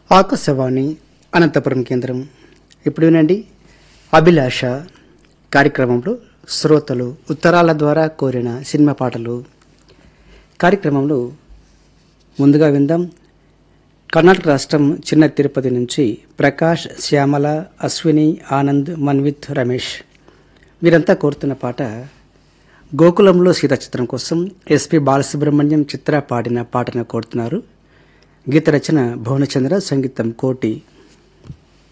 ఆకాశవాణి అనంతపురం కేంద్రం ఇప్పుడు వినండి అభిలాష కార్యక్రమంలో శ్రోతలు ఉత్తరాల ద్వారా కోరిన సినిమా పాటలు కార్యక్రమంలో ముందుగా విందాం కర్ణాటక రాష్ట్రం చిన్న తిరుపతి నుంచి ప్రకాష్ శ్యామల అశ్విని ఆనంద్ మన్విత్ రమేష్ వీరంతా కోరుతున్న పాట గోకులంలో సీత చిత్రం కోసం ఎస్పి బాలసుబ్రహ్మణ్యం చిత్ర పాడిన పాటను కోరుతున్నారు గీత రచన భువనచంద్ర సంగీతం కోటి